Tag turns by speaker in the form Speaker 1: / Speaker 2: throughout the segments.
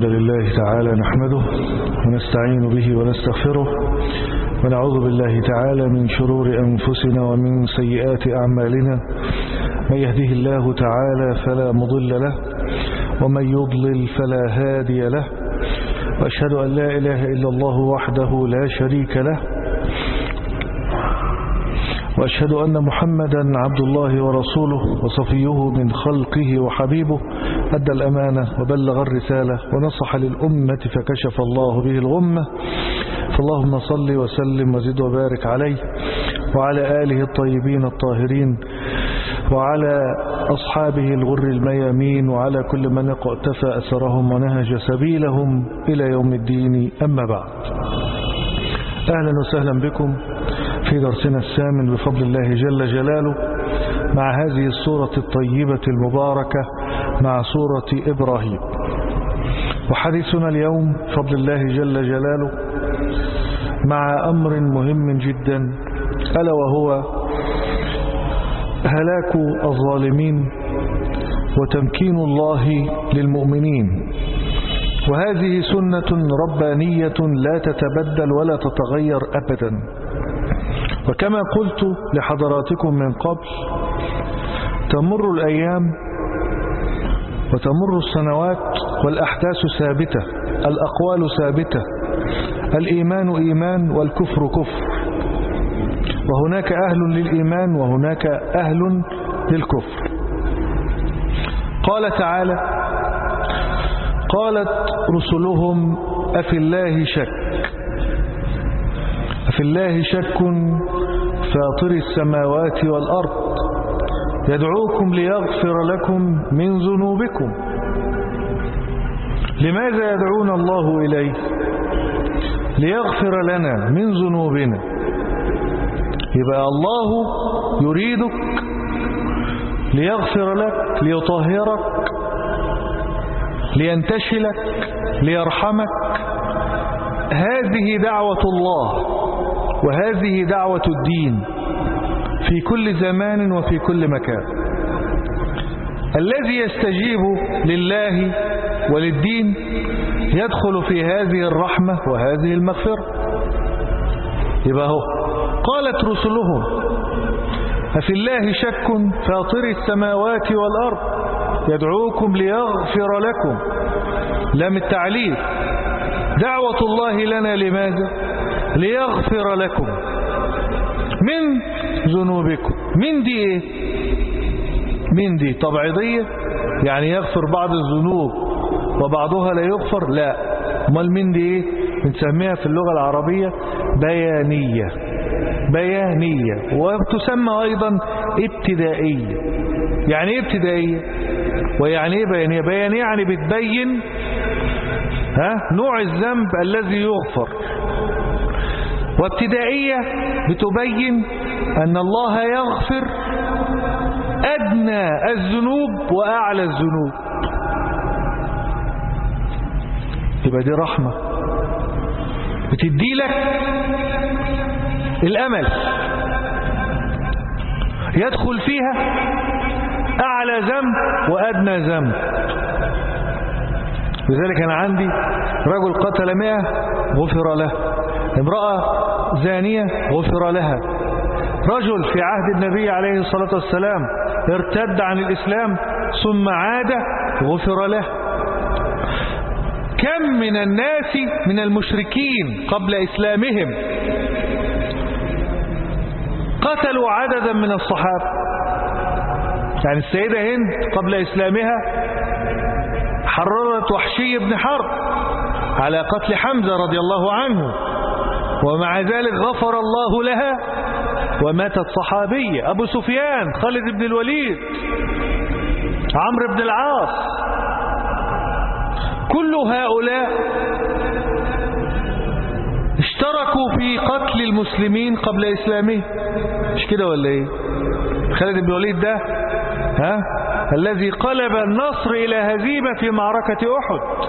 Speaker 1: الحمد لله تعالى نحمده ونستعين به ونستغفره ونعوذ بالله تعالى من شرور أنفسنا ومن سيئات أعمالنا من يهده الله تعالى فلا مضل له ومن يضلل فلا هادي له وأشهد أن لا إله إلا الله وحده لا شريك له وأشهد أن محمدا عبد الله ورسوله وصفيه من خلقه وحبيبه أدى الأمانة وبلغ الرسالة ونصح للأمة فكشف الله به الغمة فاللهم صل وسلم وزد وبارك عليه وعلى آله الطيبين الطاهرين وعلى أصحابه الغر الميامين وعلى كل من اقتفى أثرهم ونهج سبيلهم إلى يوم الدين أما بعد أهلا وسهلا بكم في درسنا الثامن بفضل الله جل جلاله مع هذه الصورة الطيبة المباركة مع صورة إبراهيم وحديثنا اليوم بفضل الله جل جلاله مع أمر مهم جدا ألا وهو هلاك الظالمين وتمكين الله للمؤمنين وهذه سنة ربانية لا تتبدل ولا تتغير أبدا وكما قلت لحضراتكم من قبل تمر الأيام وتمر السنوات والأحداث ثابتة الأقوال ثابتة الإيمان إيمان والكفر كفر وهناك أهل للإيمان وهناك أهل للكفر قال تعالى قالت رسلهم أفي الله شك أفي الله شك فاطر السماوات والأرض يدعوكم ليغفر لكم من ذنوبكم لماذا يدعون الله إليه ليغفر لنا من ذنوبنا يبقى الله يريدك ليغفر لك ليطهرك لينتشلك ليرحمك هذه دعوة الله وهذه دعوة الدين في كل زمان وفي كل مكان الذي يستجيب لله وللدين يدخل في هذه الرحمة وهذه المغفرة يبقى هو قالت رسلهم أفي الله شك فاطر السماوات والأرض يدعوكم ليغفر لكم لم التعليل دعوة الله لنا لماذا ليغفر لكم من ذنوبكم من دي ايه من دي طبعضية يعني يغفر بعض الذنوب وبعضها لا يغفر لا امال من دي ايه بنسميها في اللغة العربية بيانية بيانية وتسمى ايضا ابتدائية يعني ايه ابتدائية ويعني ايه بيانية بيانية يعني بتبين ها نوع الذنب الذي يغفر وابتدائية بتبين أن الله يغفر أدنى الذنوب وأعلى الذنوب يبقى دي رحمة بتدي لك الأمل يدخل فيها أعلى ذنب وأدنى ذنب لذلك أنا عندي رجل قتل مئة غفر له امرأة زانية غفر لها رجل في عهد النبي عليه الصلاة والسلام ارتد عن الإسلام ثم عاد غفر له كم من الناس من المشركين قبل إسلامهم قتلوا عددا من الصحابة يعني السيدة هند قبل إسلامها حررت وحشي بن حرب على قتل حمزة رضي الله عنه ومع ذلك غفر الله لها وماتت صحابية أبو سفيان خالد بن الوليد عمرو بن العاص كل هؤلاء اشتركوا في قتل المسلمين قبل إسلامه مش كده ولا ايه خالد بن الوليد ده ها الذي قلب النصر إلى هزيمة في معركة أحد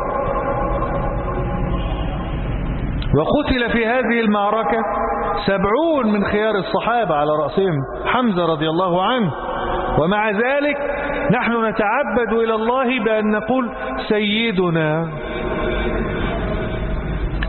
Speaker 1: وقتل في هذه المعركة سبعون من خيار الصحابة على رأسهم حمزة رضي الله عنه ومع ذلك نحن نتعبد إلى الله بأن نقول سيدنا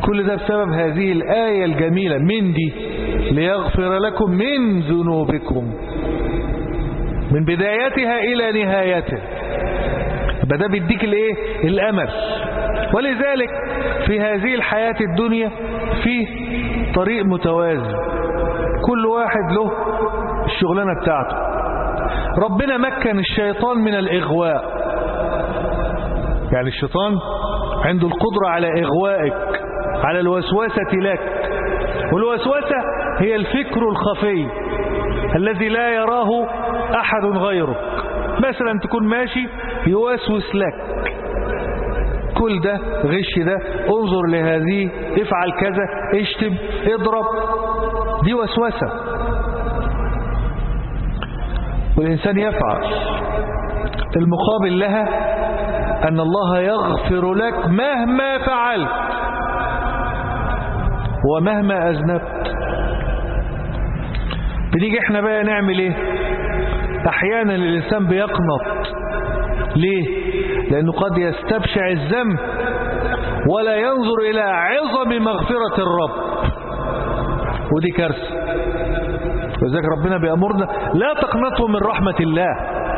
Speaker 1: كل ده بسبب هذه الآية الجميلة من دي ليغفر لكم من ذنوبكم من بدايتها إلى نهايتها يبقى ده بيديك الايه الامل ولذلك في هذه الحياة الدنيا في طريق متوازي كل واحد له الشغلانة بتاعته ربنا مكن الشيطان من الإغواء يعني الشيطان عنده القدرة على إغوائك على الوسوسة لك والوسوسة هي الفكر الخفي الذي لا يراه أحد غيرك مثلا تكون ماشي يوسوس لك كل ده غش ده انظر لهذه افعل كذا اشتم اضرب دي وسوسة والإنسان يفعل المقابل لها أن الله يغفر لك مهما فعلت ومهما أذنبت بنيجي احنا بقى نعمل ايه احيانا الانسان بيقنط ليه لانه قد يستبشع الذنب ولا ينظر الى عظم مغفرة الرب ودي كارثة وذلك ربنا بيأمرنا لا تقنطوا من رحمة الله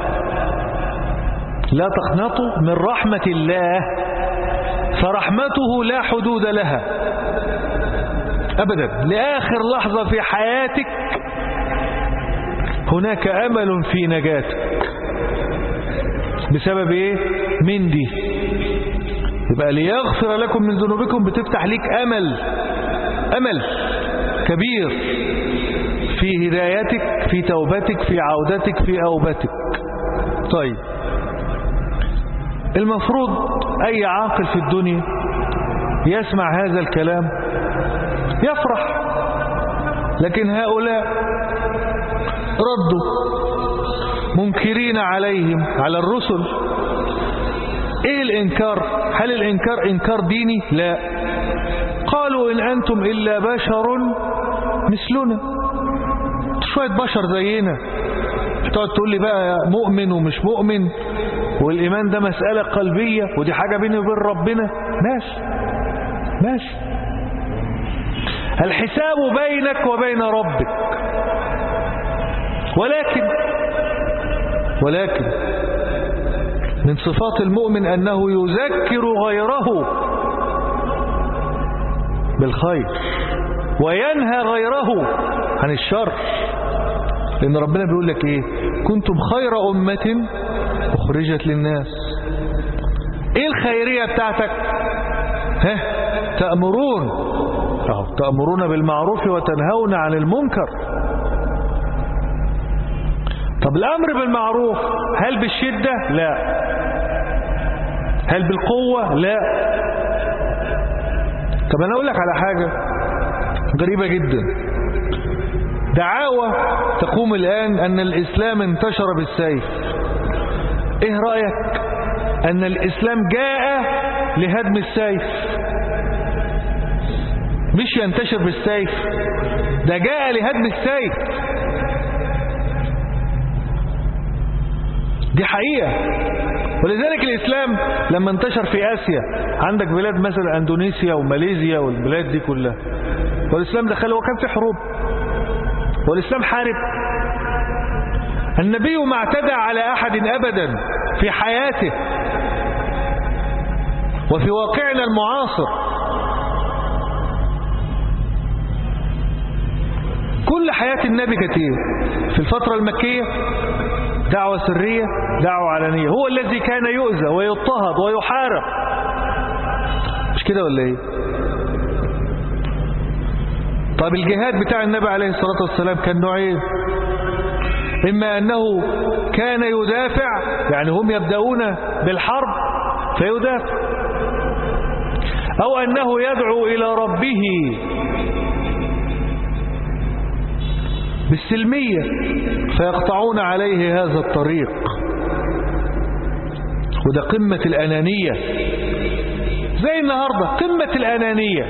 Speaker 1: لا تقنطوا من رحمة الله فرحمته لا حدود لها أبدا لآخر لحظة في حياتك هناك أمل في نجاتك بسبب إيه من دي يبقى ليغفر لكم من ذنوبكم بتفتح ليك أمل أمل كبير في هدايتك في توبتك في عودتك في أوبتك طيب المفروض أي عاقل في الدنيا يسمع هذا الكلام يفرح لكن هؤلاء ردوا منكرين عليهم على الرسل ايه الانكار هل الانكار انكار ديني لا قالوا ان انتم الا بشر مثلنا شوية بشر زينا تقعد تقول لي بقى مؤمن ومش مؤمن والإيمان ده مسألة قلبية ودي حاجة بيني وبين ربنا ماشي ماشي الحساب بينك وبين ربك ولكن ولكن من صفات المؤمن أنه يذكر غيره بالخير وينهى غيره عن الشر لأن ربنا بيقول لك إيه كنتم خير أمة أخرجت للناس إيه الخيرية بتاعتك ها تأمرون أو تأمرون بالمعروف وتنهون عن المنكر طب الأمر بالمعروف هل بالشدة لا هل بالقوة لا طب أنا أقول لك على حاجة غريبة جدا دعاوى تقوم الآن أن الإسلام انتشر بالسيف إيه رأيك أن الإسلام جاء لهدم السيف مش ينتشر بالسيف ده جاء لهدم السيف دي حقيقة ولذلك الإسلام لما انتشر في آسيا عندك بلاد مثلا أندونيسيا وماليزيا والبلاد دي كلها والإسلام دخل وكان في حروب والإسلام حارب النبي ما اعتدى على أحد أبدا في حياته وفي واقعنا المعاصر كل حياة النبي كانت ايه في الفترة المكية دعوة سرية دعوة علنية هو الذي كان يؤذى ويضطهد ويحارب مش كده ولا ايه طب الجهاد بتاع النبي عليه الصلاة والسلام كان نوعين إما أنه كان يدافع يعني هم يبدأون بالحرب فيدافع أو أنه يدعو إلى ربه بالسلمية فيقطعون عليه هذا الطريق وده قمة الأنانية زي النهاردة قمة الأنانية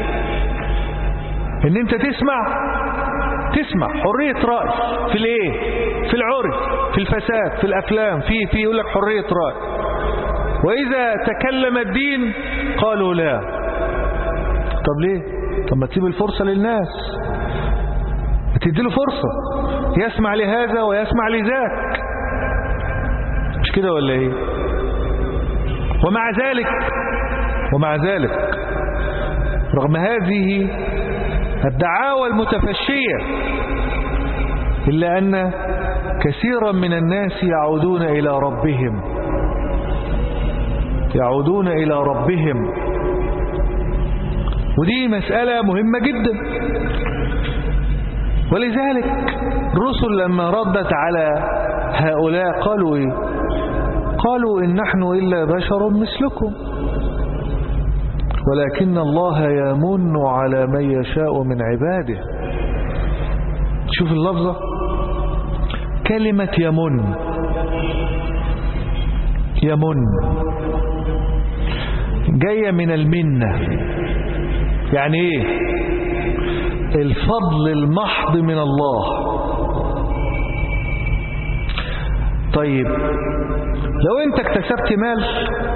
Speaker 1: ان انت تسمع تسمع حرية رأي في الايه في العرف في الفساد في الافلام في في يقول لك حرية رأي واذا تكلم الدين قالوا لا طب ليه طب ما تسيب الفرصة للناس تديله فرصة يسمع لهذا ويسمع لذاك مش كده ولا ايه ومع ذلك ومع ذلك رغم هذه الدعاوى المتفشية إلا أن كثيرا من الناس يعودون إلى ربهم يعودون إلى ربهم ودي مسألة مهمة جدا ولذلك الرسل لما ردت على هؤلاء قالوا إيه قالوا إن نحن إلا بشر مثلكم ولكن الله يمن على من يشاء من عباده شوف اللفظة كلمة يمن يمن جاية من المنة يعني ايه الفضل المحض من الله طيب لو انت اكتسبت مال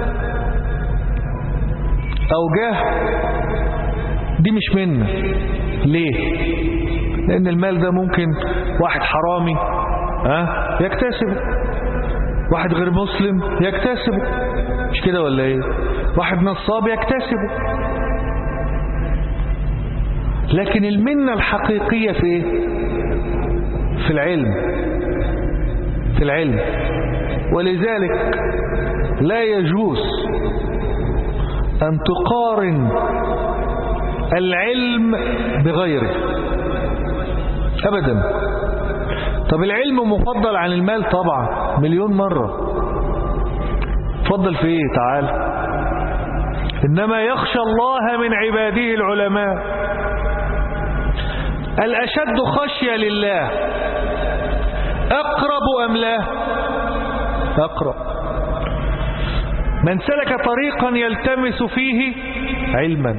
Speaker 1: او جاه دي مش منة ليه لان المال ده ممكن واحد حرامي ها يكتسبه واحد غير مسلم يكتسبه مش كده ولا ايه واحد نصاب يكتسبه لكن المنة الحقيقية في ايه في العلم في العلم ولذلك لا يجوز أن تقارن العلم بغيره أبدا طب العلم مفضل عن المال طبعا مليون مرة فضل في ايه تعال إنما يخشى الله من عباده العلماء الأشد خشية لله أقرب أم لا أقرب من سلك طريقا يلتمس فيه علما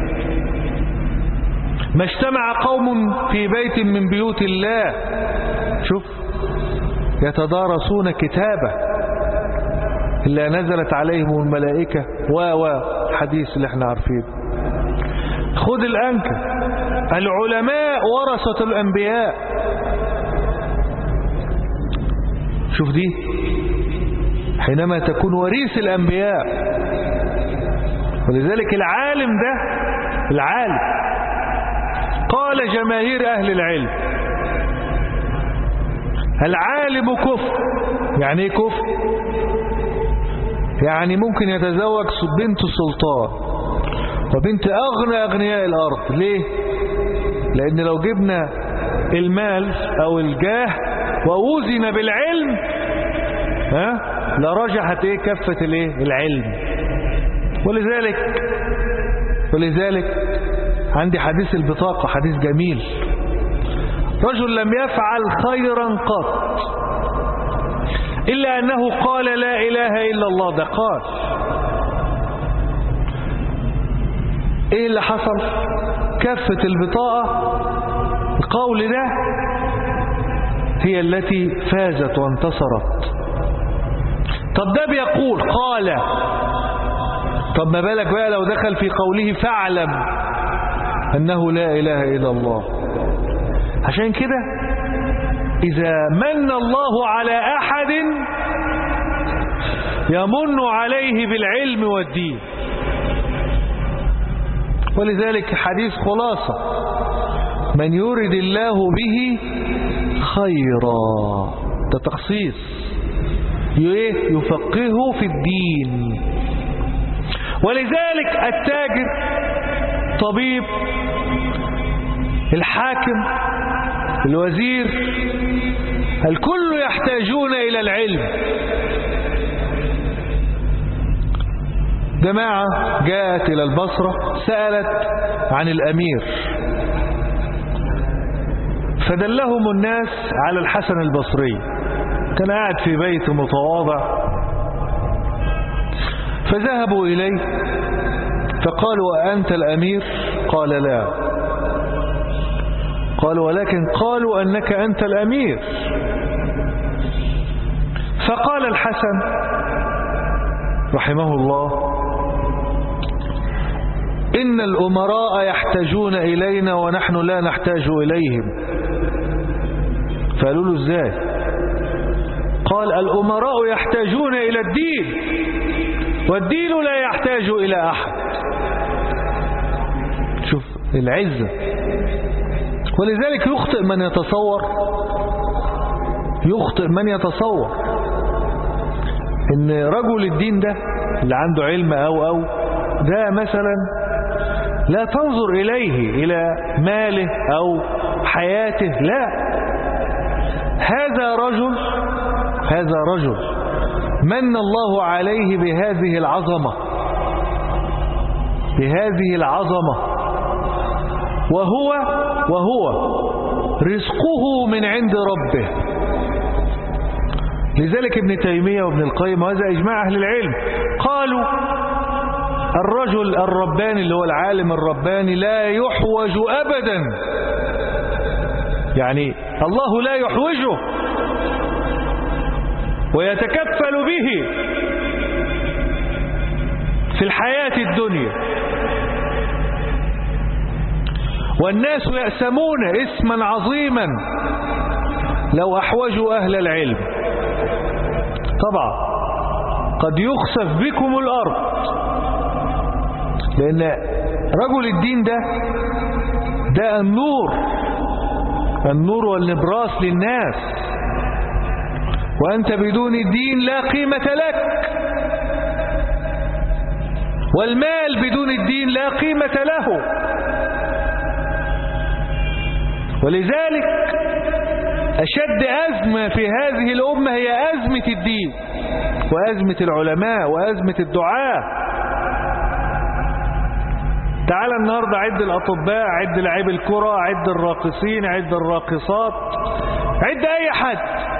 Speaker 1: ما اجتمع قوم في بيت من بيوت الله شوف يتدارسون كتابه إلا نزلت عليهم الملائكة و و حديث اللي احنا عارفينه خذ الأنكة العلماء ورثة الأنبياء شوف دي حينما تكون وريث الأنبياء ولذلك العالم ده العالم قال جماهير أهل العلم العالم كفر يعني ايه كفر يعني ممكن يتزوج بنت السلطان وبنت أغنى أغنياء الأرض ليه لأن لو جبنا المال أو الجاه ووزن بالعلم ها لرجحت ايه كفة الايه العلم ولذلك ولذلك عندي حديث البطاقة حديث جميل رجل لم يفعل خيرا قط إلا أنه قال لا إله إلا الله ده قال إيه اللي حصل كفة البطاقة القول ده هي التي فازت وانتصرت طب ده بيقول قال طب ما بالك بقى لو دخل في قوله فاعلم أنه لا إله إلا الله عشان كده إذا من الله على أحد يمن عليه بالعلم والدين ولذلك حديث خلاصة من يرد الله به خيرا ده تخصيص يفقهه في الدين ولذلك التاجر طبيب الحاكم الوزير الكل يحتاجون إلى العلم جماعة جاءت إلى البصرة سألت عن الأمير فدلهم الناس على الحسن البصري كان قاعد في بيت متواضع فذهبوا إليه فقالوا أنت الأمير قال لا قالوا ولكن قالوا أنك أنت الأمير فقال الحسن رحمه الله إن الأمراء يحتاجون إلينا ونحن لا نحتاج إليهم فقالوا له إزاي قال الأمراء يحتاجون إلى الدين والدين لا يحتاج إلى أحد شوف العزة ولذلك يخطئ من يتصور يخطئ من يتصور ان رجل الدين ده اللي عنده علم او او ده مثلا لا تنظر إليه إلى ماله أو حياته لا هذا رجل هذا رجل من الله عليه بهذه العظمة بهذه العظمة وهو وهو رزقه من عند ربه لذلك ابن تيمية وابن القيم وهذا إجماع أهل العلم قالوا الرجل الرباني اللي هو العالم الرباني لا يحوج أبدا يعني الله لا يحوجه ويتكفل به في الحياة الدنيا والناس يأسمون اسما عظيما لو أحوجوا أهل العلم طبعا قد يخسف بكم الأرض لأن رجل الدين ده ده النور النور والنبراس للناس وأنت بدون الدين لا قيمة لك والمال بدون الدين لا قيمة له ولذلك أشد أزمة في هذه الأمة هي أزمة الدين وأزمة العلماء وأزمة الدعاء تعال النهاردة عد الأطباء عد لعيب الكرة عد الراقصين عد الراقصات عد أي حد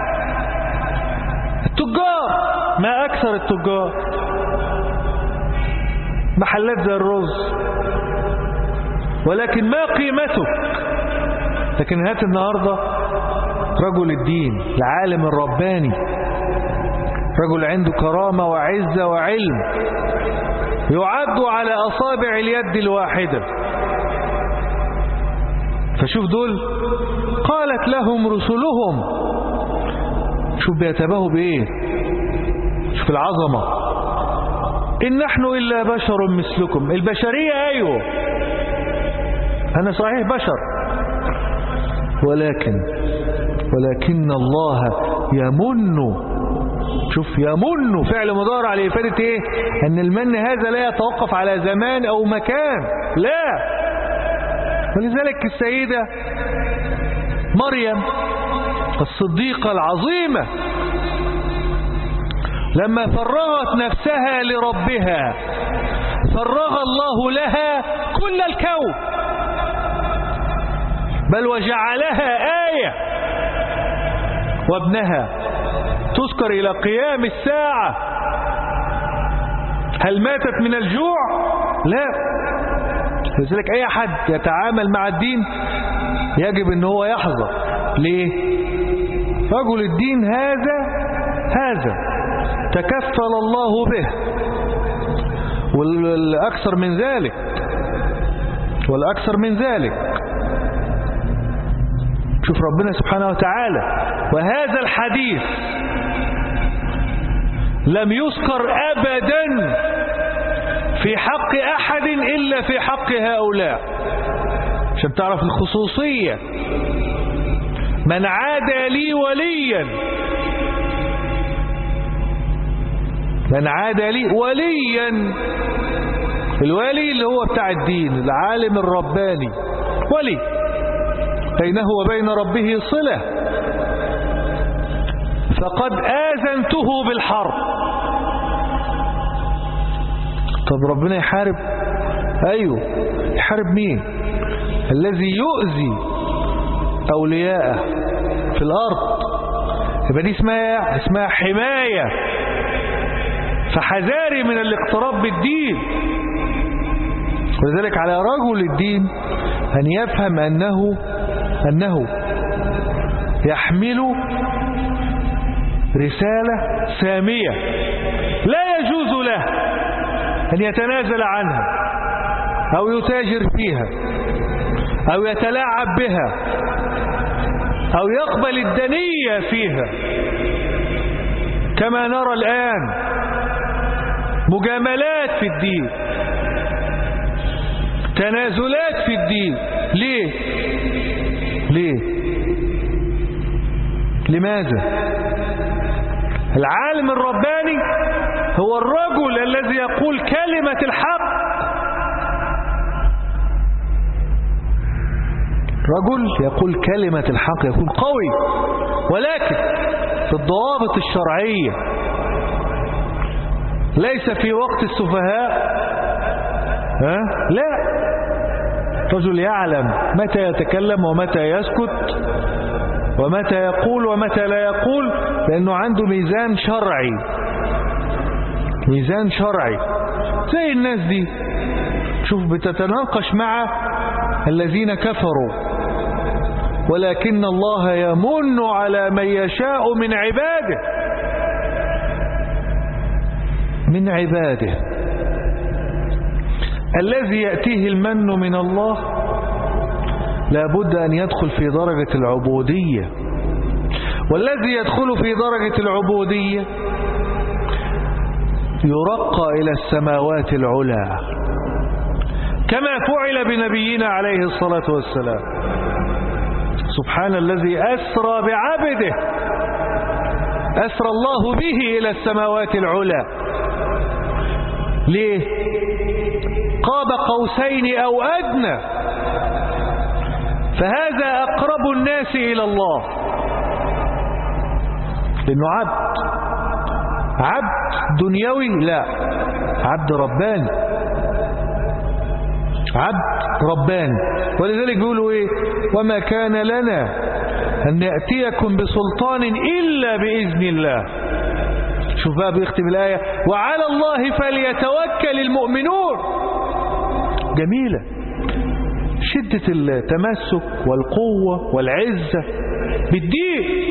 Speaker 1: التجار ما أكثر التجار محلات زي الرز ولكن ما قيمتك لكن هات النهاردة رجل الدين العالم الرباني رجل عنده كرامة وعزة وعلم يعد على أصابع اليد الواحدة فشوف دول قالت لهم رسلهم شوف بيتباهوا بإيه شوف العظمة إن نحن إلا بشر مثلكم البشرية أيوه أنا صحيح بشر ولكن ولكن الله يمن شوف يمن فعل مضارع لإفادة إيه أن المن هذا لا يتوقف على زمان أو مكان لا ولذلك السيدة مريم الصديقة العظيمة لما فرغت نفسها لربها فرغ الله لها كل الكون بل وجعلها آية وابنها تذكر إلى قيام الساعة هل ماتت من الجوع لا لذلك أي حد يتعامل مع الدين يجب أن هو يحذر ليه رجل الدين هذا هذا تكفل الله به والأكثر من ذلك والأكثر من ذلك شوف ربنا سبحانه وتعالى وهذا الحديث لم يذكر أبدا في حق أحد إلا في حق هؤلاء عشان تعرف الخصوصية من عادى لي وليا من عادى لي وليا الولي اللي هو بتاع الدين العالم الرباني ولي بينه وبين ربه صلة فقد آذنته بالحرب طب ربنا يحارب أيوه يحارب مين الذي يؤذي أولياءه في الأرض يبقى دي اسمها اسمها حماية فحذاري من الاقتراب بالدين ولذلك على رجل الدين أن يفهم أنه أنه يحمل رسالة سامية لا يجوز له أن يتنازل عنها أو يتاجر فيها أو يتلاعب بها أو يقبل الدنية فيها كما نرى الآن مجاملات في الدين تنازلات في الدين ليه ليه لماذا العالم الرباني هو الرجل الذي يقول كلمة الحق رجل يقول كلمة الحق يكون قوي ولكن في الضوابط الشرعية ليس في وقت السفهاء ها؟ لا رجل يعلم متى يتكلم ومتى يسكت ومتى يقول ومتى لا يقول لأنه عنده ميزان شرعي ميزان شرعي زي الناس دي شوف بتتناقش مع الذين كفروا ولكن الله يمن على من يشاء من عباده من عباده الذي يأتيه المن من الله لابد أن يدخل في درجة العبودية والذي يدخل في درجة العبودية يرقى إلى السماوات العلى كما فعل بنبينا عليه الصلاة والسلام سبحان الذي أسرى بعبده أسرى الله به إلى السماوات العلى ليه قاب قوسين أو أدنى فهذا أقرب الناس إلى الله لأنه عبد عبد دنيوي لا عبد رباني عبد رباني ولذلك يقولوا ايه وما كان لنا أن نأتيكم بسلطان إلا بإذن الله شوف بقى بيختم الآية وعلى الله فليتوكل المؤمنون جميلة شدة التمسك والقوة والعزة بالدين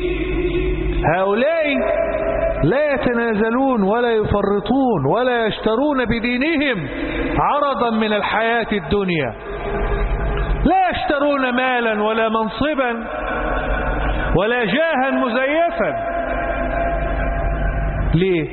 Speaker 1: هؤلاء لا يتنازلون ولا يفرطون ولا يشترون بدينهم عرضا من الحياة الدنيا لا يشترون مالا ولا منصبا ولا جاها مزيفا ليه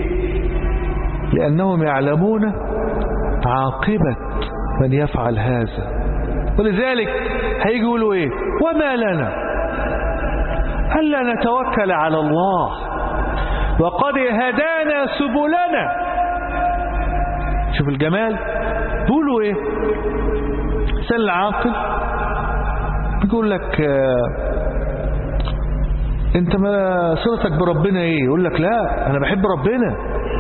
Speaker 1: لأنهم يعلمون عاقبة من يفعل هذا ولذلك هيجي يقولوا ايه وما لنا ألا نتوكل على الله وقد هدانا سبلنا شوف الجمال بيقولوا ايه سن العاقل بيقول لك آه انت ما صلتك بربنا ايه يقول لك لا انا بحب ربنا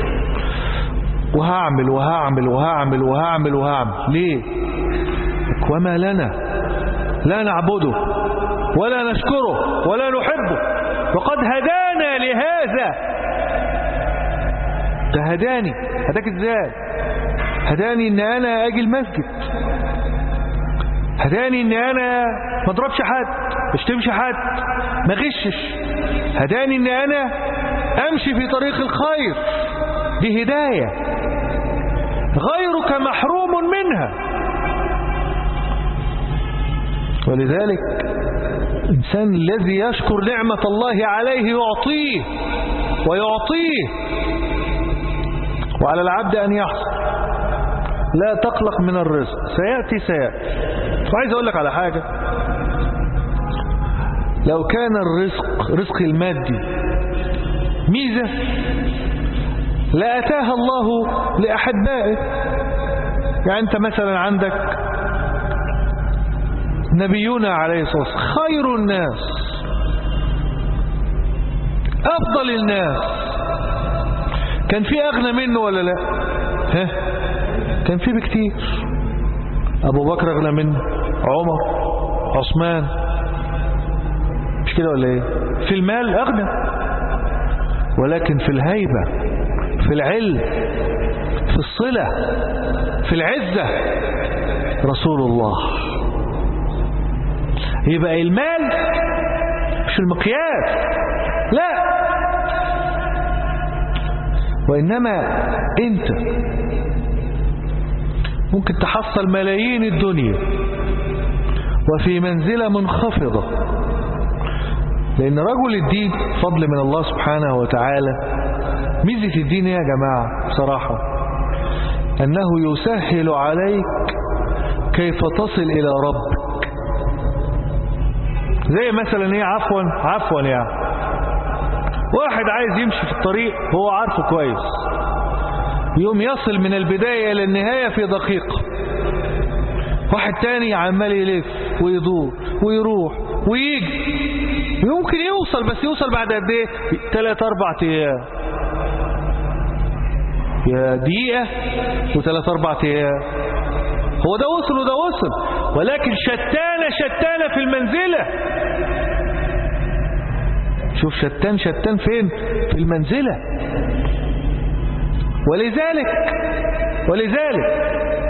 Speaker 1: وهعمل وهعمل وهعمل وهعمل وهعمل ليه وما لنا لا نعبده ولا نشكره ولا نحبه وقد هدانا لهذا ده هداني هداك ازاي هداني ان انا اجي المسجد هداني ان انا ما اضربش حد ما اشتمش حد ما غشش هداني ان انا امشي في طريق الخير دي هداية غيرك محروم منها ولذلك الإنسان الذي يشكر نعمة الله عليه يعطيه ويعطيه وعلى العبد أن يحصل لا تقلق من الرزق سيأتي سيأتي وعايز أقول لك على حاجة لو كان الرزق رزق المادي ميزة لأتاها الله لأحبائه يعني أنت مثلا عندك نبينا عليه الصلاة والسلام خير الناس أفضل الناس كان في أغنى منه ولا لا ها كان في بكتير أبو بكر أغنى منه عمر عثمان مش كده ولا ايه في المال أغنى ولكن في الهيبة في العلم في الصلة في العزة رسول الله يبقى المال مش المقياس لا وإنما أنت ممكن تحصل ملايين الدنيا وفي منزلة منخفضة لأن رجل الدين فضل من الله سبحانه وتعالى ميزة الدين يا جماعة بصراحة أنه يسهل عليك كيف تصل إلى ربك زي مثلا ايه عفوا عفوا يعني واحد عايز يمشي في الطريق هو عارفه كويس يوم يصل من البداية إلى النهاية في دقيقة واحد تاني عمال يلف ويدور ويروح ويجي ويمكن يوصل بس يوصل بعد قد ايه ثلاث اربع ايام يا دقيقة وثلاث اربع ايام هو ده وصل وده وصل ولكن شتانة شتانة في المنزلة شوف شتان شتان فين في المنزلة ولذلك ولذلك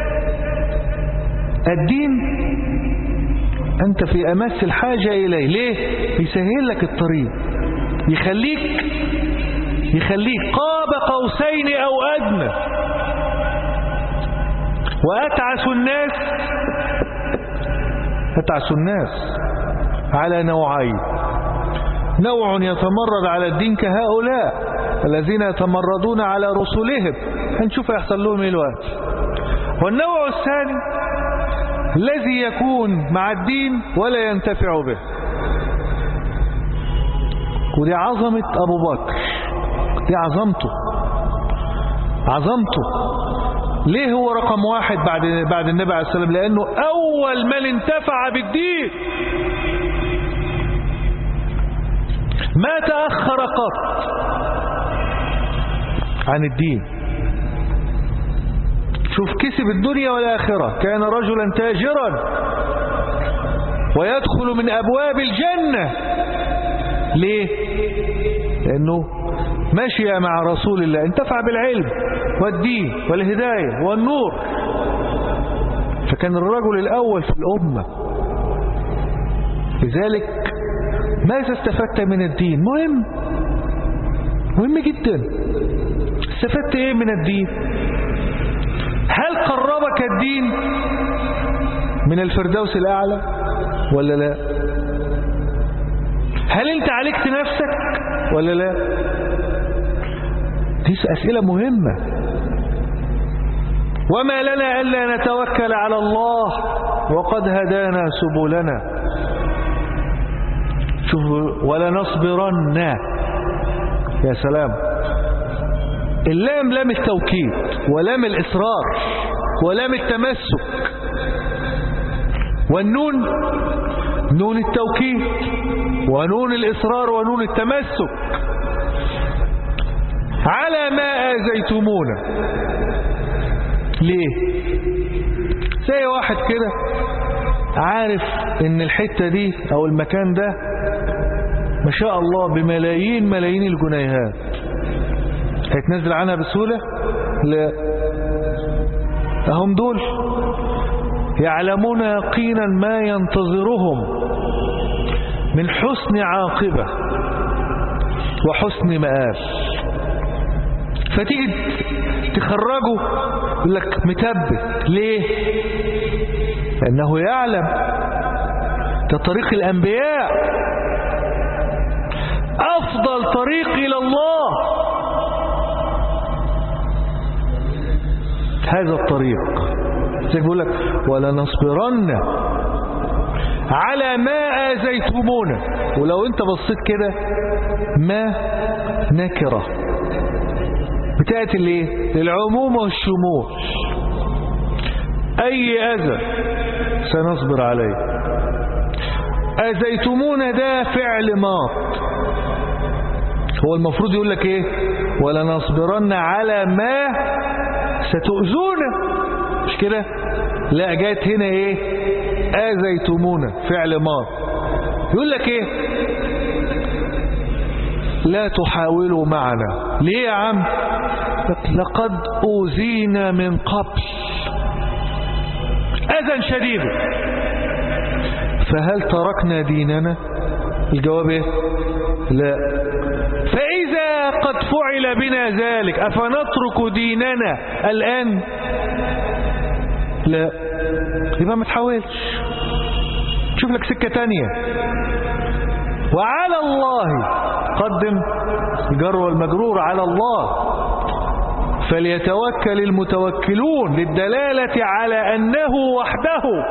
Speaker 1: الدين أنت في أمس الحاجة إليه ليه؟ يسهل لك الطريق يخليك يخليك قاب قوسين أو أدنى وأتعس الناس أتعس الناس على نوعين نوع يتمرد على الدين كهؤلاء الذين يتمردون على رسلهم هنشوف يحصل لهم ايه الوقت والنوع الثاني الذي يكون مع الدين ولا ينتفع به ودي عظمة أبو بكر دي عظمته عظمته ليه هو رقم واحد بعد بعد النبي عليه السلام لأنه أول من انتفع بالدين ما تأخر قط عن الدين شوف كسب الدنيا والآخرة كان رجلا تاجرا ويدخل من أبواب الجنة ليه لأنه مشي مع رسول الله انتفع بالعلم والدين والهداية والنور فكان الرجل الأول في الأمة لذلك ماذا استفدت من الدين مهم مهم جدا استفدت ايه من الدين هل قربك الدين من الفردوس الأعلى ولا لا هل انت عالجت نفسك ولا لا دي أسئلة مهمة وما لنا ألا نتوكل على الله وقد هدانا سبلنا شوف ولنصبرن يا سلام اللام لام التوكيد ولام الإصرار ولام التمسك والنون نون التوكيد ونون الإصرار ونون التمسك على ما آذيتمونا ليه زي واحد كده عارف ان الحتة دي او المكان ده ما شاء الله بملايين ملايين الجنيهات هيتنزل عنها بسهولة لا هم دول يعلمون يقينا ما ينتظرهم من حسن عاقبة وحسن مآل فتيجي تخرجه يقول لك مثبت ليه لأنه يعلم ده طريق الأنبياء أفضل طريق إلى الله هذا الطريق زي بيقول لك ولنصبرن على ما آذيتمونا ولو انت بصيت كده ما نكرة بتأتي ليه للعموم والشمول أي أذى سنصبر عليه أذيتمونا ده فعل ماض هو المفروض يقول لك ايه ولنصبرن على ما ستؤذونا مش كده لا جات هنا ايه آذيتمونا فعل ماض يقول لك ايه لا تحاولوا معنا ليه يا عم لقد أوذينا من قبل أذى شديد فهل تركنا ديننا الجواب ايه لا فإذا قد فعل بنا ذلك أفنترك ديننا الآن لا يبقى ما تحاولش شوف لك سكة تانية وعلى الله قدم الجر والمجرور على الله فليتوكل المتوكلون للدلالة على أنه وحده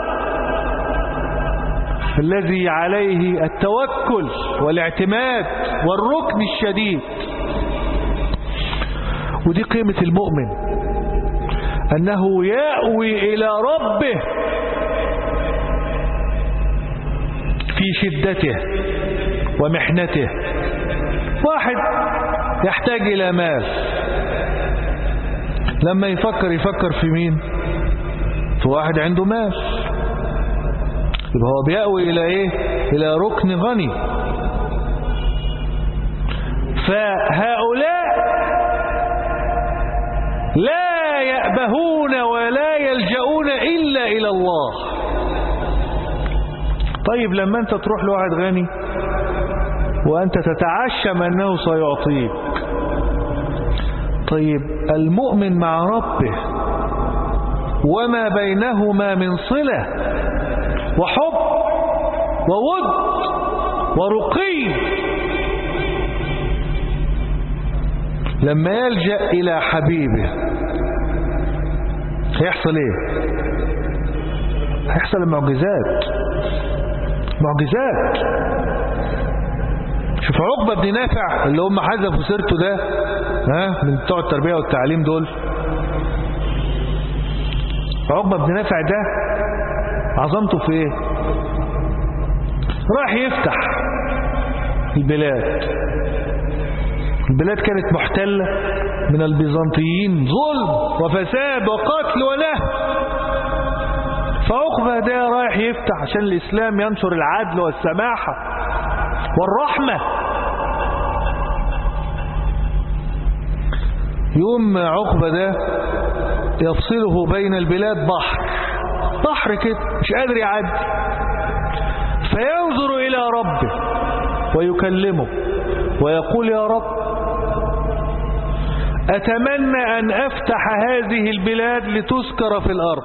Speaker 1: الذي عليه التوكل والاعتماد والركن الشديد ودي قيمة المؤمن أنه يأوي إلى ربه في شدته ومحنته واحد يحتاج إلى مال لما يفكر يفكر في مين في واحد عنده مال يبقى هو بيأوي إلى إيه إلى ركن غني فهؤلاء لا يأبهون ولا يلجؤون إلا إلى الله طيب لما أنت تروح لواحد غني وأنت تتعشم أنه سيعطيك طيب المؤمن مع ربه وما بينهما من صلة وحب وود ورقي لما يلجأ إلى حبيبه هيحصل ايه هيحصل المعجزات معجزات شوف عقبة بن نافع اللي هم حذفوا سيرته ده ها من بتوع التربية والتعليم دول عقبة بن نافع ده عظمته في ايه راح يفتح البلاد البلاد كانت محتلة من البيزنطيين ظلم وفساد وقتل ونهب فعقبة ده رايح يفتح عشان الإسلام ينشر العدل والسماحة والرحمة يوم عقبة ده يفصله بين البلاد بحر بحر كده مش قادر يعدي فينظر إلى ربه ويكلمه ويقول يا رب أتمنى أن أفتح هذه البلاد لتسكر في الأرض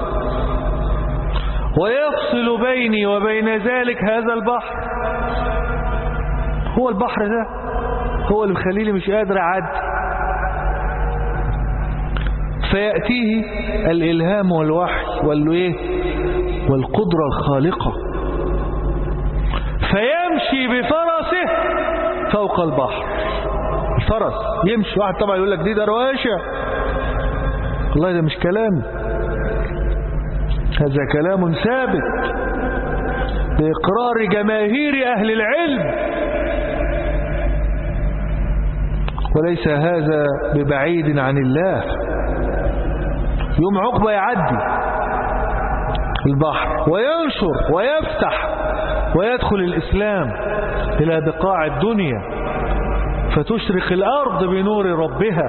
Speaker 1: ويفصل بيني وبين ذلك هذا البحر هو البحر ده هو اللي مخليني مش قادر أعدي فيأتيه الإلهام والوحي والإيه والقدرة الخالقة فيمشي بفرسه فوق البحر الفرس يمشي واحد طبعا يقول لك دي درواشة والله ده مش كلام هذا كلام ثابت بإقرار جماهير أهل العلم وليس هذا ببعيد عن الله يوم عقبة يعدي البحر وينشر ويفتح ويدخل الإسلام إلى بقاع الدنيا فتشرق الأرض بنور ربها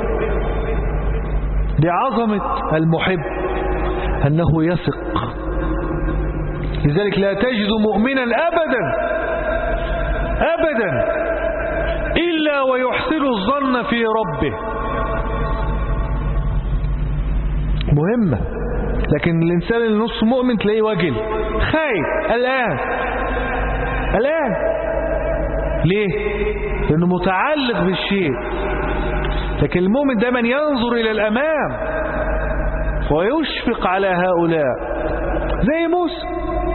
Speaker 1: بعظمة المحب أنه يثق لذلك لا تجد مؤمنا أبدا أبدا إلا ويحسن الظن في ربه مهمة لكن الإنسان اللي نص مؤمن تلاقيه وجل خايف الآن الآن ليه لأنه متعلق بالشيء لكن المؤمن دائما ينظر إلى الأمام ويشفق على هؤلاء زي موسى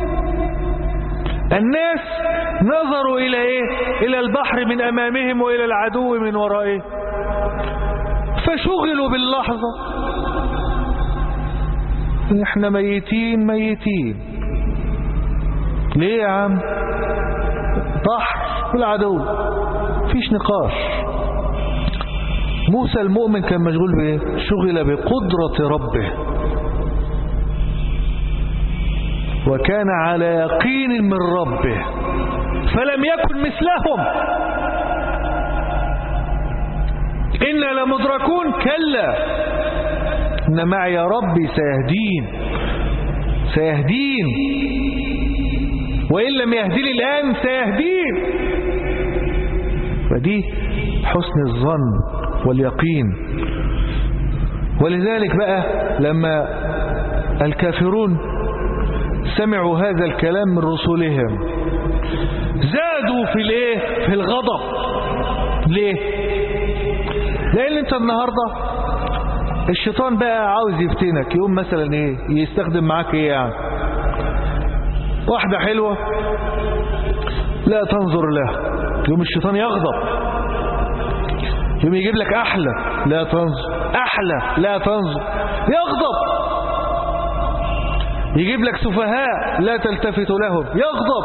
Speaker 1: الناس نظروا إلى إيه إلى البحر من أمامهم وإلى العدو من ورائه فشغلوا باللحظة احنا ميتين ميتين ليه يا عم بحر والعدو فيش نقاش موسى المؤمن كان مشغول بايه شغل بقدرة ربه وكان على يقين من ربه فلم يكن مثلهم إنا لمدركون كلا إن معي ربي سيهدين سيهدين وإن لم يهدني الآن سيهدين فدي حسن الظن واليقين ولذلك بقى لما الكافرون سمعوا هذا الكلام من رسلهم زادوا في الايه في الغضب ليه لان انت النهاردة الشيطان بقى عاوز يفتنك يقوم مثلا ايه يستخدم معاك ايه يعني واحدة حلوة لا تنظر لها يوم الشيطان يغضب يوم يجيب لك احلى لا تنظر احلى لا تنظر يغضب يجيب لك سفهاء لا تلتفت لهم يغضب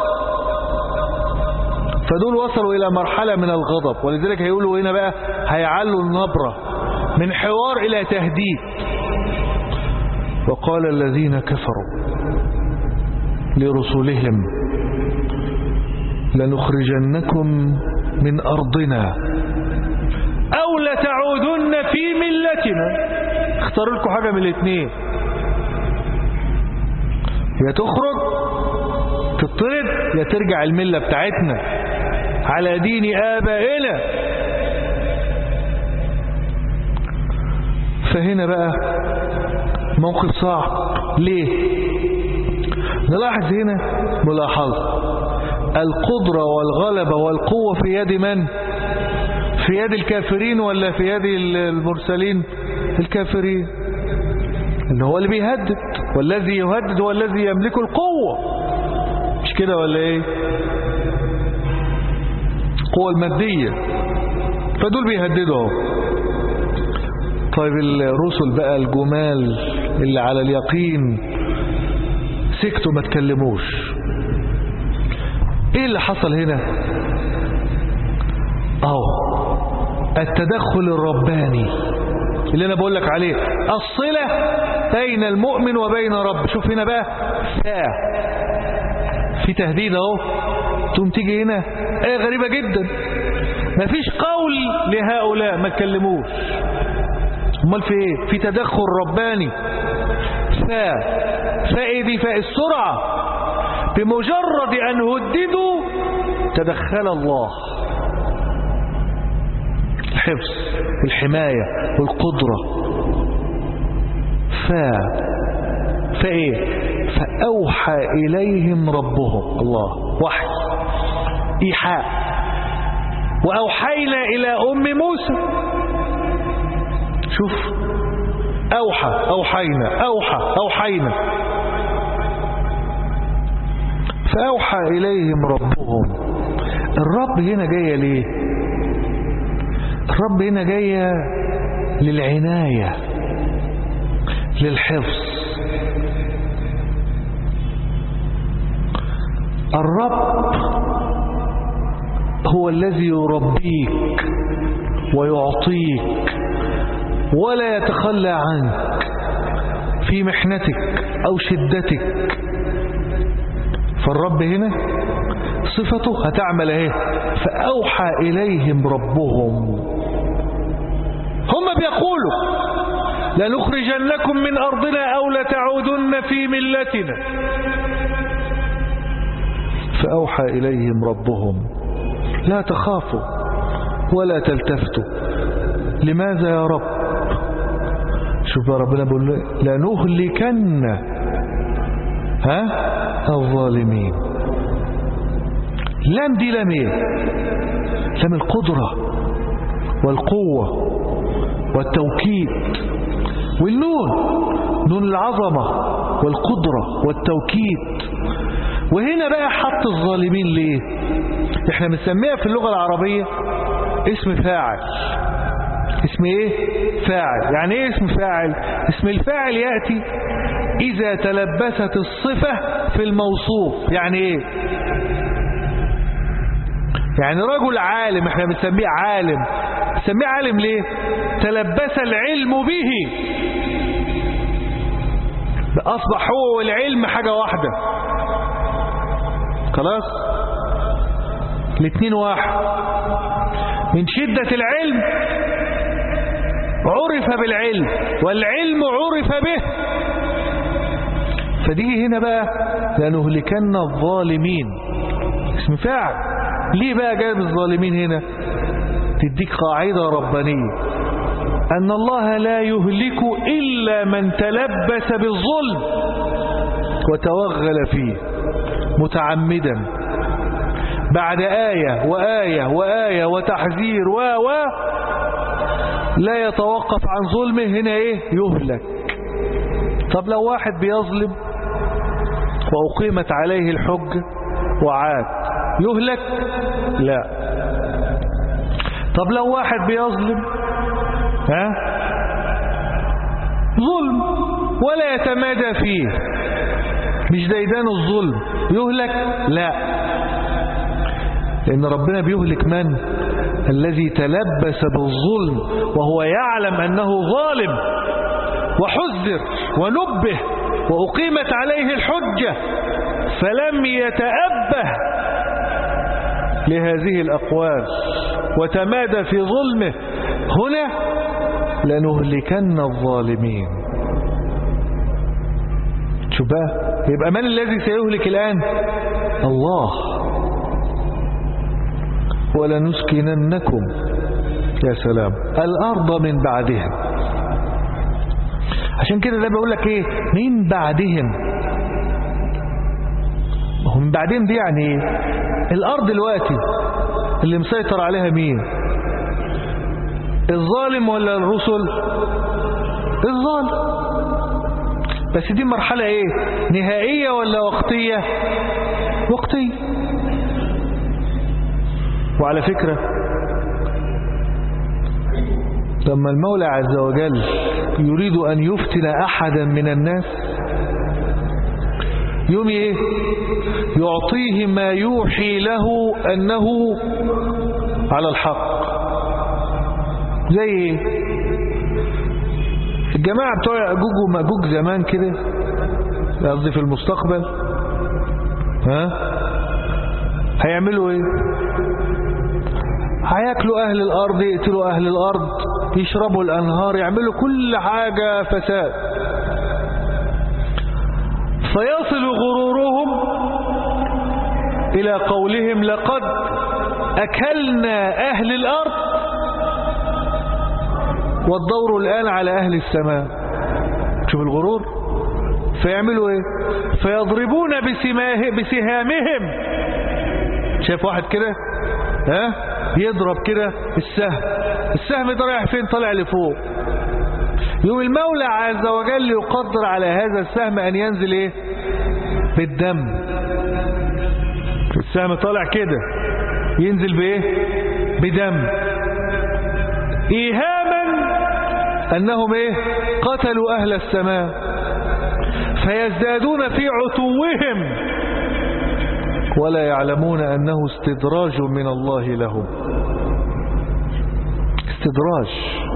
Speaker 1: فدول وصلوا إلى مرحلة من الغضب ولذلك هيقولوا هنا بقى هيعلوا النبرة من حوار إلى تهديد وقال الذين كفروا لرسلهم لنخرجنكم من أرضنا أو لتعودن في ملتنا اختار لكم حاجة من الاثنين يا تخرج تطرد يا ترجع الملة بتاعتنا على دين آبائنا فهنا بقى موقف صعب ليه نلاحظ هنا ملاحظة القدرة والغلبة والقوة في يد من في يد الكافرين ولا في يد المرسلين الكافرين اللي هو اللي بيهدد والذي يهدد هو الذي يملك القوة مش كده ولا ايه القوة المادية فدول بيهددوا طيب الرسل بقى الجمال اللي على اليقين سكتوا ما تكلموش ايه اللي حصل هنا اهو التدخل الرباني اللي انا بقول لك عليه الصلة بين المؤمن وبين رب شوف هنا بقى فا في تهديد اهو تقوم تيجي هنا ايه غريبة جدا مفيش قول لهؤلاء ما تكلموش امال في ايه في تدخل رباني فا فا دي فاء السرعة بمجرد ان هددوا تدخل الله الحفظ الحماية والقدرة فا فايه فأوحى إليهم ربهم الله وحي إيحاء وأوحينا إلى أم موسى شوف أوحى أوحينا أوحى أوحينا فأوحى إليهم ربهم الرب هنا جاية ليه الرب هنا جاية للعناية للحفظ الرب هو الذي يربيك ويعطيك ولا يتخلى عنك في محنتك أو شدتك فالرب هنا صفته هتعمل ايه فأوحى إليهم ربهم هم بيقولوا لنخرجنكم من أرضنا أو لتعودن في ملتنا فأوحى إليهم ربهم لا تخافوا ولا تلتفتوا لماذا يا رب شوف ربنا بيقول لنهلكن ها الظالمين لام دي لام ايه لام القدرة والقوة والتوكيد والنون نون العظمة والقدرة والتوكيد وهنا بقى حط الظالمين ليه احنا بنسميها في اللغة العربية اسم فاعل اسم ايه فاعل يعني ايه اسم فاعل اسم الفاعل يأتي اذا تلبست الصفة في الموصوف يعني ايه يعني رجل عالم احنا بنسميه عالم بنسميه عالم ليه تلبس العلم به اصبح هو والعلم حاجة واحدة خلاص الاثنين واحد من شدة العلم عرف بالعلم والعلم عرف به فدي هنا بقى لنهلكن الظالمين اسم فاعل ليه بقى جايب الظالمين هنا تديك قاعدة ربانية أن الله لا يهلك إلا من تلبس بالظلم وتوغل فيه متعمدا بعد آية وآية وآية وتحذير و و لا يتوقف عن ظلمه هنا ايه يهلك طب لو واحد بيظلم وأقيمت عليه الحج وعاد يهلك لا طب لو واحد بيظلم ها ظلم ولا يتمادى فيه مش ديدان الظلم يهلك لا لأن ربنا بيهلك من الذي تلبس بالظلم وهو يعلم أنه ظالم وحذر ونبه وأقيمت عليه الحجة فلم يتأبه لهذه الأقوال وتمادى في ظلمه هنا لنهلكن الظالمين شوف بقى يبقى من الذي سيهلك الآن الله ولنسكننكم يا سلام الأرض من بعدهم عشان كده ده بيقول لك ايه من بعدهم هم بعدين دي يعني ايه الارض دلوقتي اللي مسيطر عليها مين الظالم ولا الرسل الظالم بس دي مرحلة ايه نهائية ولا وقتية وقتية وعلى فكرة لما المولى عز وجل يريد أن يفتن أحدا من الناس يوم ايه يعطيه ما يوحي له أنه على الحق زي ايه الجماعة بتوع يأجوج ومأجوج زمان كده قصدي في المستقبل ها هيعملوا ايه هياكلوا أهل الأرض يقتلوا أهل الأرض يشربوا الأنهار يعملوا كل حاجة فساد فيصل غرورهم إلى قولهم لقد أكلنا أهل الأرض والدور الآن على أهل السماء شوف الغرور فيعملوا ايه فيضربون بسماه بسهامهم شايف واحد كده ها يضرب كده السهم السهم ده رايح فين طالع لفوق يوم المولى عز وجل يقدر على هذا السهم أن ينزل إيه بالدم السهم طالع كده ينزل بإيه بدم إيهاما أنهم إيه قتلوا أهل السماء فيزدادون في عتوهم ولا يعلمون أنه استدراج من الله لهم استدراج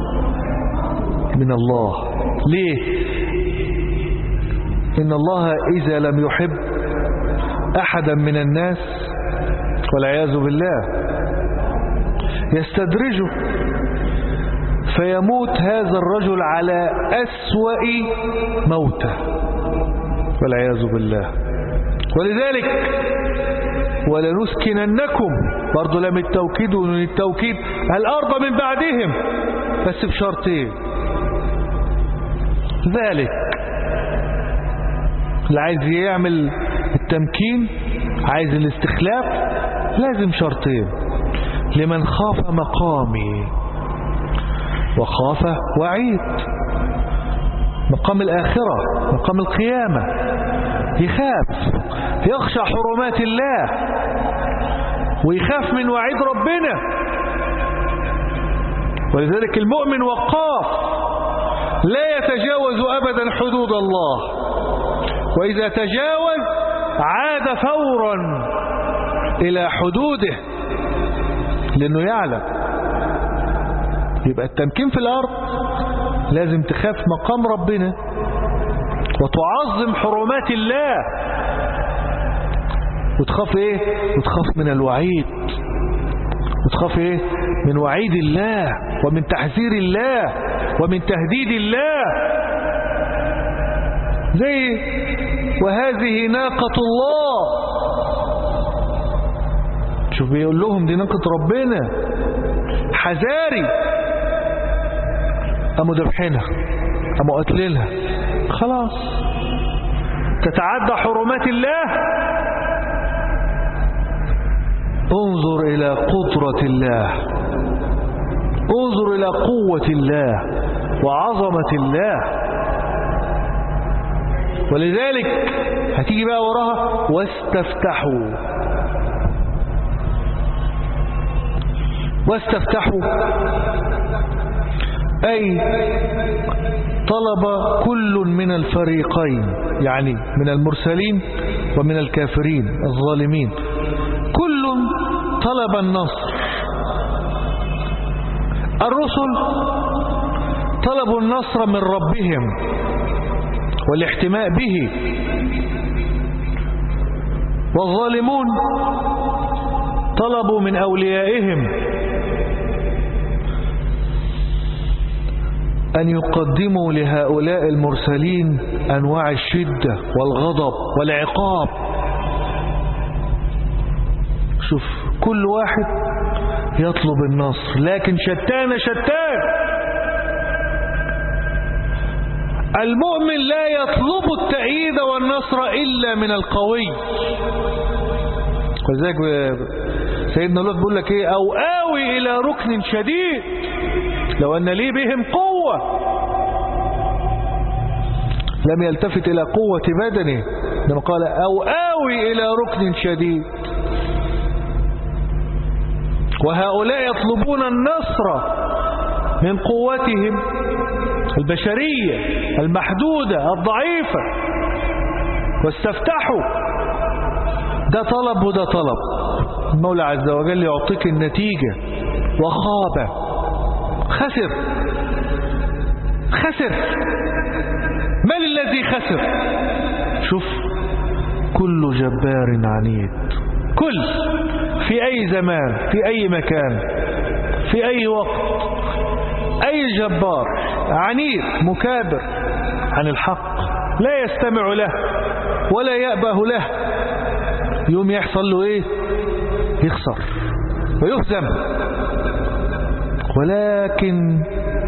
Speaker 1: من الله ليه إن الله إذا لم يحب أحدا من الناس والعياذ بالله يستدرجه فيموت هذا الرجل على أسوأ موته والعياذ بالله ولذلك ولنسكننكم برضو لم التوكيد ونون التوكيد الأرض من بعدهم بس بشرطين ذلك اللي عايز يعمل التمكين عايز الاستخلاف لازم شرطين لمن خاف مقامي وخاف وعيد مقام الآخرة مقام القيامة يخاف يخشى حرمات الله ويخاف من وعيد ربنا ولذلك المؤمن وقاف لا يتجاوز أبدا حدود الله وإذا تجاوز عاد فورا إلى حدوده لأنه يعلم يبقى التمكين في الأرض لازم تخاف مقام ربنا وتعظم حرمات الله وتخاف ايه وتخاف من الوعيد وتخاف ايه من وعيد الله ومن تحذير الله ومن تهديد الله زي وهذه ناقة الله شوف بيقول لهم دي ناقة ربنا حذاري قاموا ذبحينها قاموا قتلينها خلاص تتعدى حرمات الله انظر إلى قدرة الله انظر إلى قوة الله وعظمة الله ولذلك هتيجي بقى وراها واستفتحوا واستفتحوا أي طلب كل من الفريقين يعني من المرسلين ومن الكافرين الظالمين كل طلب النصر الرسل طلبوا النصر من ربهم والاحتماء به والظالمون طلبوا من أوليائهم أن يقدموا لهؤلاء المرسلين أنواع الشدة والغضب والعقاب شوف كل واحد يطلب النصر لكن شتان شتان المؤمن لا يطلب التأييد والنصر إلا من القوي ولذلك سيدنا لوط بيقول لك ايه او اوي الى ركن شديد لو ان لي بهم قوة لم يلتفت الى قوة بدنه لما قال او اوي الى ركن شديد وهؤلاء يطلبون النصر من قوتهم البشرية المحدودة الضعيفة واستفتحوا ده طلب وده طلب المولى عز وجل يعطيك النتيجة وخاب خسر خسر من الذي خسر شوف كل جبار عنيد كل في أي زمان في أي مكان في أي وقت أي جبار عنيد مكابر عن الحق لا يستمع له ولا يأبه له يوم يحصل له ايه يخسر ويهزم ولكن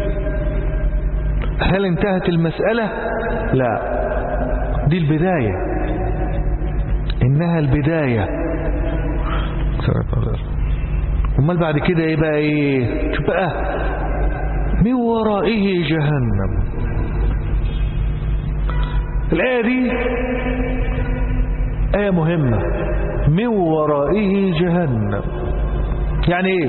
Speaker 1: هل انتهت المسألة لا دي البداية انها البداية امال بعد كده ايه بقى ايه شوف بقى من ورائه جهنم الآية دي آية مهمة من ورائه جهنم يعني ايه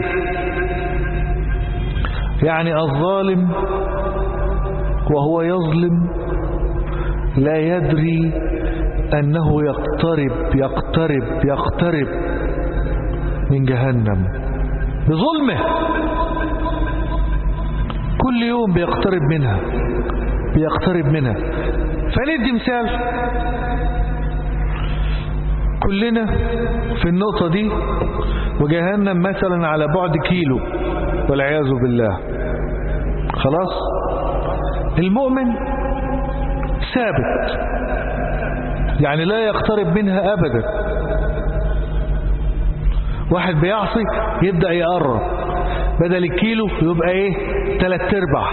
Speaker 1: يعني الظالم وهو يظلم لا يدري أنه يقترب يقترب يقترب من جهنم بظلمه كل يوم بيقترب منها بيقترب منها فندي مثال كلنا في النقطة دي وجهنم مثلا على بعد كيلو والعياذ بالله خلاص المؤمن ثابت يعني لا يقترب منها أبدا واحد بيعصي يبدأ يقرب بدل الكيلو يبقى ايه تلات ارباع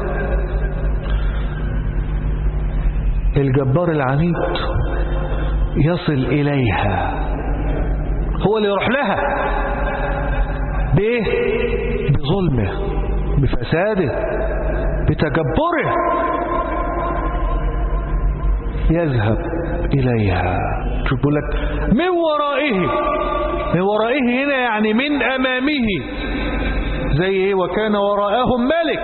Speaker 1: الجبار العنيد يصل إليها هو اللي يروح لها بإيه بظلمه بفساده بتجبره يذهب إليها شوف بقول لك من ورائه من ورائه هنا يعني من أمامه زي ايه وكان وراءهم ملك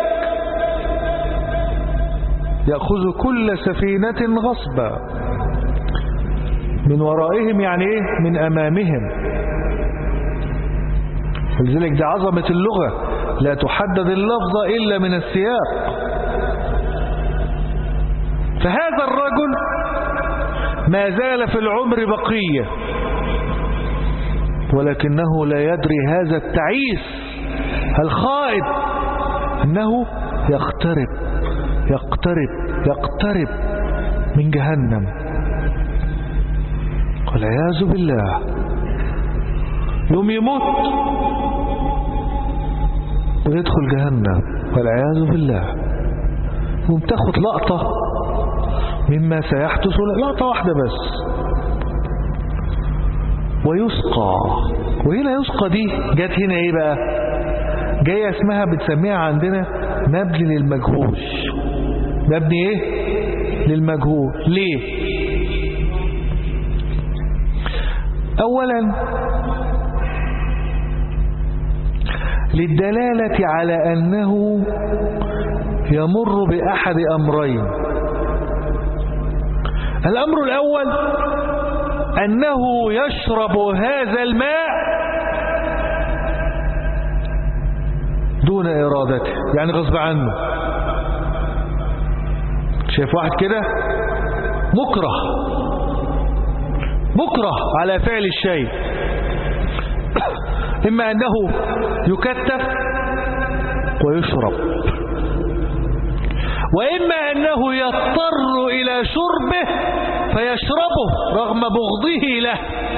Speaker 1: يأخذ كل سفينة غصبا من ورائهم يعني ايه من امامهم ولذلك دي عظمة اللغة لا تحدد اللفظة الا من السياق فهذا الرجل ما زال في العمر بقية ولكنه لا يدري هذا التعيس الخائد انه يقترب يقترب يقترب من جهنم والعياذ بالله يوم يموت ويدخل جهنم والعياذ بالله وبتاخد لقطة مما سيحدث لقطة واحدة بس ويسقى وهنا يسقى دي جت هنا ايه بقى جاية اسمها بتسميها عندنا مبني للمجهول مبني ايه للمجهول ليه اولا للدلالة على أنه يمر بأحد أمرين الأمر الأول أنه يشرب هذا الماء دون إرادته يعني غصب عنه شايف واحد كده مكره مكره على فعل الشيء إما أنه يكتف ويشرب وإما أنه يضطر إلى شربه فيشربه رغم بغضه له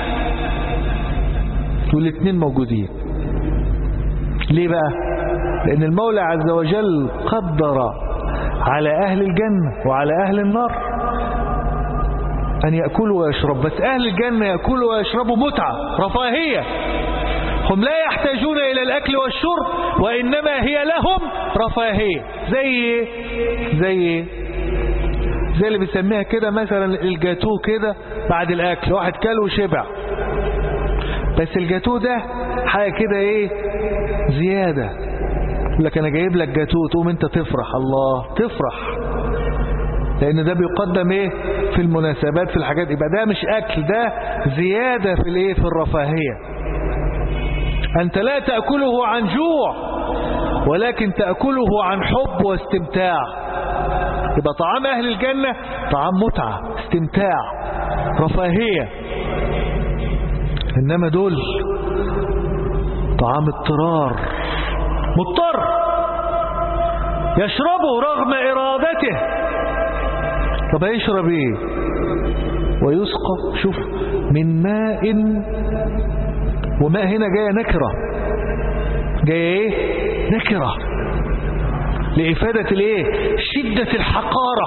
Speaker 1: والاثنين موجودين ليه بقى لأن المولى عز وجل قدر على أهل الجنة وعلى أهل النار أن يأكلوا ويشربوا بس أهل الجنة يأكلوا ويشربوا متعة رفاهية هم لا يحتاجون إلى الأكل والشرب وإنما هي لهم رفاهية زي زي زي اللي بيسميها كده مثلا الجاتو كده بعد الأكل واحد كل وشبع بس الجاتو ده حاجة كده ايه زيادة يقول لك انا جايب لك جاتو تقوم انت تفرح الله تفرح لان ده بيقدم ايه في المناسبات في الحاجات يبقى ده مش اكل ده زيادة في الايه في الرفاهية انت لا تأكله عن جوع ولكن تأكله عن حب واستمتاع يبقى طعام اهل الجنة طعام متعة استمتاع رفاهية انما دول طعام اضطرار مضطر يشربه رغم ارادته طب هيشرب ايه ويسقى شوف من ماء وماء هنا جايه نكره جايه ايه نكره لافاده الايه شده الحقاره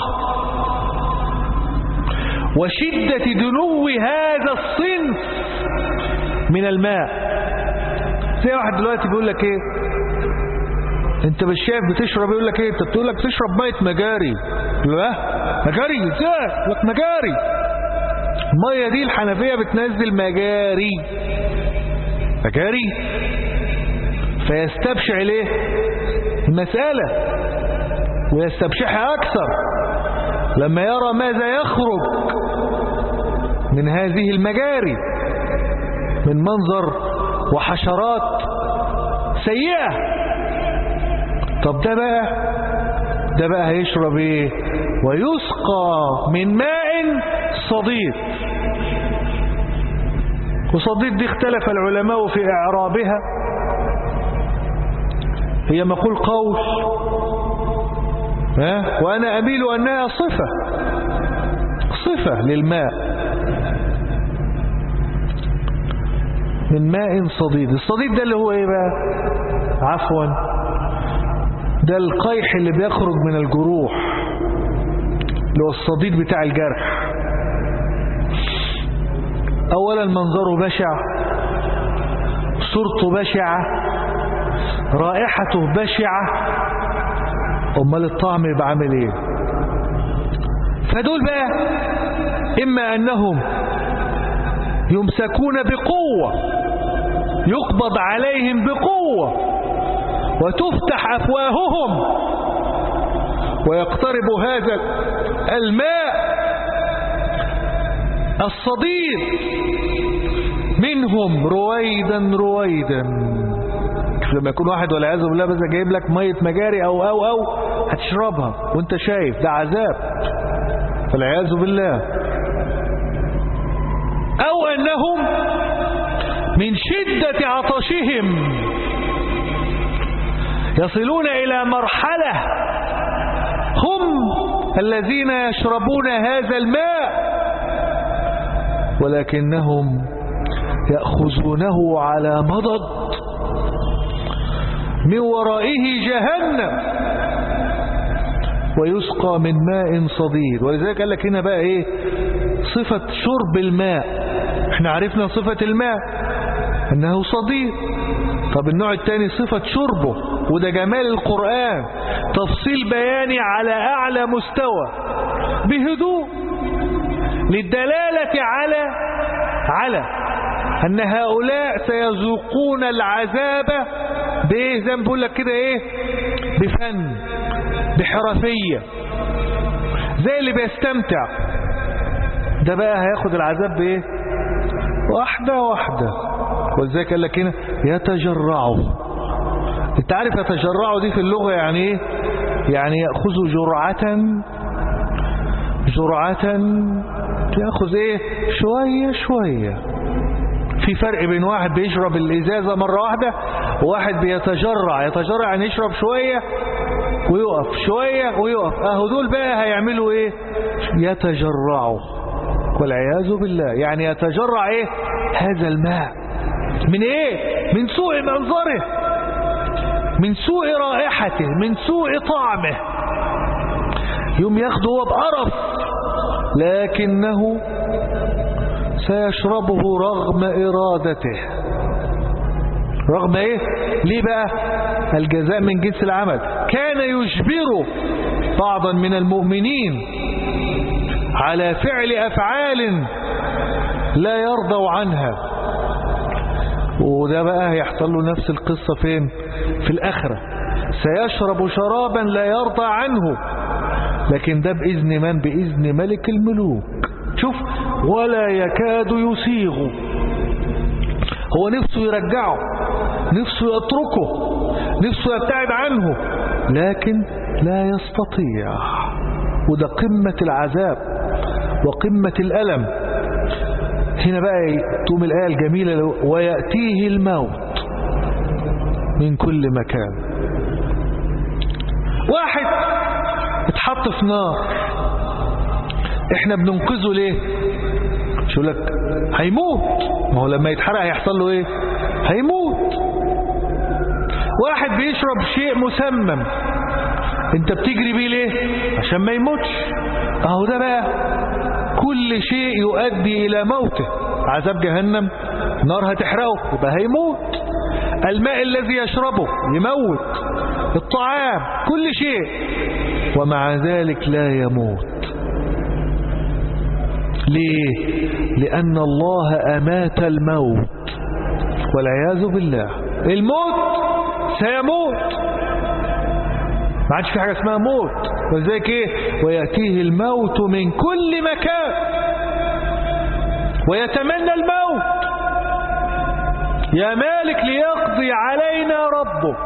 Speaker 1: وشده دنو هذا الصنف من الماء زي واحد دلوقتي بيقول لك ايه انت مش شايف بتشرب يقول لك ايه انت بتقول لك تشرب ميه مجاري لا مجاري ازاي يقول لك مجاري الميه دي الحنفيه بتنزل مجاري مجاري فيستبشع ليه المسألة ويستبشعها أكثر لما يرى ماذا يخرج من هذه المجاري من منظر وحشرات سيئة طب ده بقى ده بقى هيشرب ايه ويسقى من ماء صديد وصديد دي اختلف العلماء في اعرابها هي مقول قول ها وانا اميل انها صفة صفة للماء من ماء صديد الصديد ده اللي هو ايه بقى عفوا ده القيح اللي بيخرج من الجروح اللي هو الصديد بتاع الجرح اولا منظره بشع صورته بشعة رائحته بشعة امال الطعم يبقى عامل ايه فدول بقى اما انهم يمسكون بقوة يقبض عليهم بقوة وتفتح أفواههم ويقترب هذا الماء الصديد منهم رويدا رويدا لما يكون واحد والعياذ بالله بس جايب لك ميه مجاري او او او هتشربها وانت شايف ده عذاب فالعياذ بالله او انهم من شدة عطشهم يصلون الى مرحلة هم الذين يشربون هذا الماء ولكنهم يأخذونه على مضض من ورائه جهنم ويسقى من ماء صديد ولذلك قال لك هنا بقى ايه صفة شرب الماء احنا عرفنا صفة الماء انه صديد طب النوع الثاني صفة شربه وده جمال القرآن تفصيل بياني على أعلى مستوى بهدوء للدلالة على على أن هؤلاء سيذوقون العذاب بإيه زي ما بقول لك كده إيه بفن بحرفية زي اللي بيستمتع ده بقى هياخد العذاب بإيه واحدة واحدة ولذلك قال لك هنا يتجرعوا انت عارف يتجرعوا دي في اللغة يعني ايه يعني يأخذ جرعة جرعة يأخذ ايه شوية شوية في فرق بين واحد بيشرب الإزازة مرة واحدة وواحد بيتجرع يتجرع يعني يشرب شوية ويقف شوية ويقف اهو دول بقى هيعملوا ايه يتجرعوا والعياذ بالله يعني يتجرع ايه هذا الماء من ايه من سوء منظره من سوء رائحته من سوء طعمه يوم ياخده هو بقرف لكنه سيشربه رغم إرادته رغم ايه ليه بقى الجزاء من جنس العمل كان يجبر بعضا من المؤمنين على فعل أفعال لا يرضوا عنها وده بقى هيحصل له نفس القصة فين في الآخرة سيشرب شرابا لا يرضى عنه لكن ده بإذن من بإذن ملك الملوك شوف ولا يكاد يسيغ هو نفسه يرجعه نفسه يتركه نفسه يبتعد عنه لكن لا يستطيع وده قمة العذاب وقمة الألم هنا بقى تقوم الآية الجميلة ويأتيه الموت من كل مكان واحد اتحط في نار احنا بننقذه ليه شو لك هيموت ما هو لما يتحرق هيحصل له ايه هيموت واحد بيشرب شيء مسمم انت بتجري بيه ليه عشان ما يموتش اهو ده بقى كل شيء يؤدي الى موته عذاب جهنم نار هتحرقه يبقى هيموت الماء الذي يشربه يموت الطعام كل شيء ومع ذلك لا يموت ليه لأن الله أمات الموت والعياذ بالله الموت سيموت ما عادش في حاجة اسمها موت وذلك ايه ويأتيه الموت من كل مكان ويتمنى الموت يا مالك ليقضي علينا ربك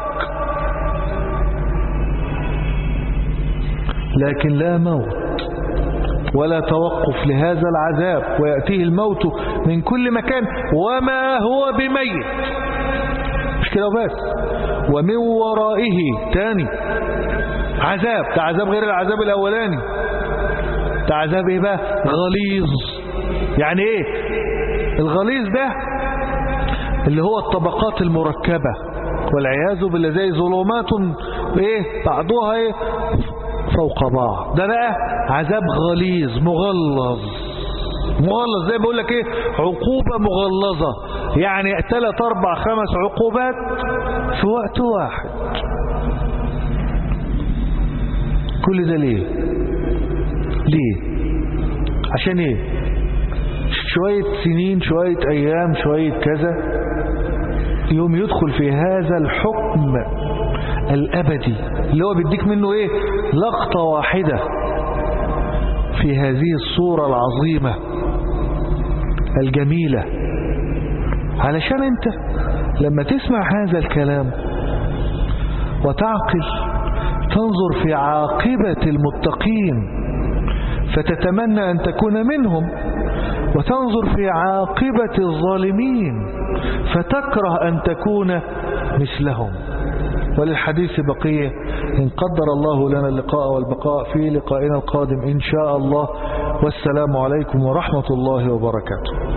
Speaker 1: لكن لا موت ولا توقف لهذا العذاب ويأتيه الموت من كل مكان وما هو بميت مش كده بس ومن ورائه تاني عذاب ده عذاب غير العذاب الأولاني ده عذاب ايه بقى غليظ يعني ايه الغليظ ده اللي هو الطبقات المركبة والعياذ بالله زي ظلمات ايه بعضها ايه فوق بعض ده بقى عذاب غليظ مغلظ مغلظ زي بقول لك ايه عقوبة مغلظة يعني ثلاث اربع خمس عقوبات في وقت واحد كل ده ليه ليه عشان ايه شوية سنين شوية ايام شوية كذا يوم يدخل في هذا الحكم الابدي اللي هو بيديك منه ايه لقطة واحدة في هذه الصورة العظيمة الجميلة علشان انت لما تسمع هذا الكلام وتعقل تنظر في عاقبة المتقين فتتمنى أن تكون منهم وتنظر في عاقبة الظالمين فتكره أن تكون مثلهم وللحديث بقية إن قدر الله لنا اللقاء والبقاء في لقائنا القادم إن شاء الله والسلام عليكم ورحمة الله وبركاته